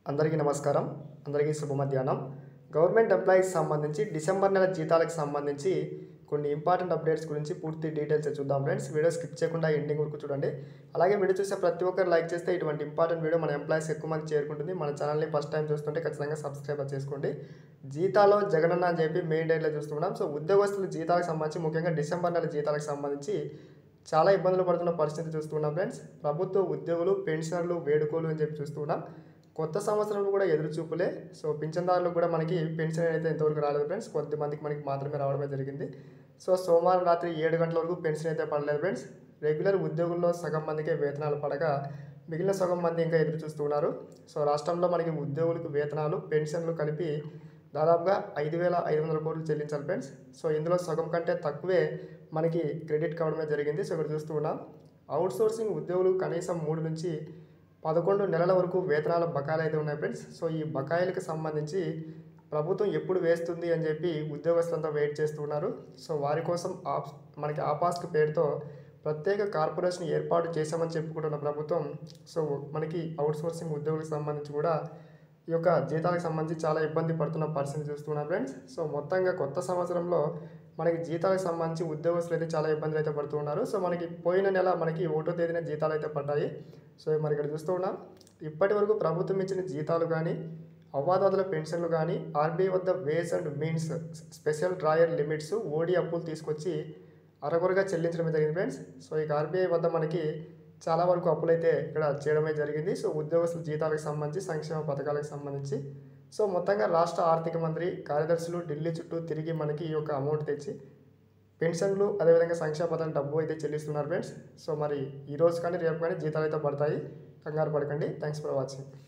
అందరికీ నమస్కారం అందరికీ శుభ మధ్యాహ్నం గవర్నమెంట్ ఎంప్లాయీకి సంబంధించి డిసెంబర్ నెల జీతాలకు సంబంధించి కొన్ని ఇంపార్టెంట్ అప్డేట్స్ గురించి పూర్తి డీటెయిల్స్ చూద్దాం ఫ్రెండ్స్ వీడియో స్కిప్ చేయకుండా ఎండింగ్ వరకు చూడండి అలాగే వీడియో చూసే ప్రతి ఒక్కరు లైక్ చేస్తే ఇటువంటి ఇంపార్టెంట్ వీడియో మన ఎంప్లాయీస్ ఎక్కువ మంది చేరుకుంటుంది మన ఛానల్ని ఫస్ట్ టైం చూస్తుంటే ఖచ్చితంగా సబ్స్క్రైబ్ చేసుకోండి జీతాలో జగనన్న అని చెప్పి మెయిన్ డైట్లో చూస్తున్నాం సో ఉద్యోగస్తుల జీతాలకు సంబంధించి ముఖ్యంగా డిసెంబర్ నెల జీతాలకు సంబంధించి చాలా ఇబ్బందులు పడుతున్న పరిస్థితి చూస్తున్నాం ఫ్రెండ్స్ ప్రభుత్వ ఉద్యోగులు పెన్షనర్లు వేడుకోలు అని చెప్పి చూస్తున్నాం కొత్త సంవత్సరంలో కూడా ఎదురు చూపులే సో పింఛన్దారులకు కూడా మనకి పెన్షన్ అయితే ఇంతవరకు రాలేదు ఫ్రెండ్స్ కొద్దిమందికి మనకి మాత్రమే రావడమే జరిగింది సో సోమవారం రాత్రి ఏడు గంటల వరకు పెన్షన్ అయితే పడలేదు ఫ్రెండ్స్ రెగ్యులర్ ఉద్యోగుల్లో సగం మందికే వేతనాలు పడగా మిగిలిన సగం మంది ఇంకా ఎదురు చూస్తున్నారు సో రాష్ట్రంలో మనకి ఉద్యోగులకు వేతనాలు పెన్షన్లు కలిపి దాదాపుగా ఐదు వేల ఐదు వందల కోట్లు చెల్లించాలి ఫ్రెండ్స్ సో ఇందులో సగం కంటే తక్కువే మనకి క్రెడిట్ కావడమే జరిగింది సో ఇక్కడ చూస్తూ ఉన్నాం అవుట్ సోర్సింగ్ ఉద్యోగులు కనీసం మూడు నుంచి పదకొండు నెలల వరకు వేతనాల బకాయిలు అయితే ఉన్నాయి ఫ్రెండ్స్ సో ఈ బకాయిలకు సంబంధించి ప్రభుత్వం ఎప్పుడు వేస్తుంది అని చెప్పి ఉద్యోగస్తులంతా వెయిట్ చేస్తున్నారు సో వారి కోసం ఆప్ మనకి ఆపాస్క్ పేరుతో ప్రత్యేక కార్పొరేషన్ ఏర్పాటు చేశామని చెప్పుకుంటున్న ప్రభుత్వం సో మనకి అవుట్ సోర్సింగ్ ఉద్యోగులకు సంబంధించి కూడా ఈ యొక్క జీతాలకు సంబంధించి చాలా ఇబ్బంది పడుతున్న పరిస్థితి చూస్తున్నాం ఫ్రెండ్స్ సో మొత్తంగా కొత్త సంవత్సరంలో మనకి జీతాలకు సంబంధించి ఉద్యోగస్తులు అయితే చాలా ఇబ్బందులు అయితే పడుతూ ఉన్నారు సో మనకి పోయిన నెల మనకి ఒకటో తేదీన జీతాలు అయితే పడ్డాయి సో మరి ఇక్కడ చూస్తూ ఉన్నాం ఇప్పటి వరకు ప్రభుత్వం ఇచ్చిన జీతాలు కానీ అవ్వాదాదుల పెన్షన్లు కానీ ఆర్బీఐ వద్ద ways and means special drawer limits OD అప్పులు తీసుకొచ్చి అరకొరగా చెల్లించడమే జరిగింది ఫ్రెండ్స్ సో ఇక ఆర్బీఐ వద్ద మనకి చాలా వరకు అప్పులైతే ఇక్కడ చేయడమే జరిగింది సో ఉద్యోగస్తుల జీతాలకు సంబంధించి సంక్షేమ పథకాలకు సంబంధించి సో మొత్తంగా రాష్ట్ర ఆర్థిక మంత్రి కార్యదర్శులు ఢిల్లీ చుట్టూ తిరిగి మనకి ఈ యొక్క అమౌంట్ తెచ్చి పెన్షన్లు అదేవిధంగా సంక్షేమ పథకం డబ్బు అయితే చెల్లిస్తున్నారు ఫ్రెండ్స్ సో మరి ఈ రోజు కానీ రేపు కానీ జీతాలు అయితే పడతాయి కంగారు పడకండి థ్యాంక్స్ ఫర్ వాచింగ్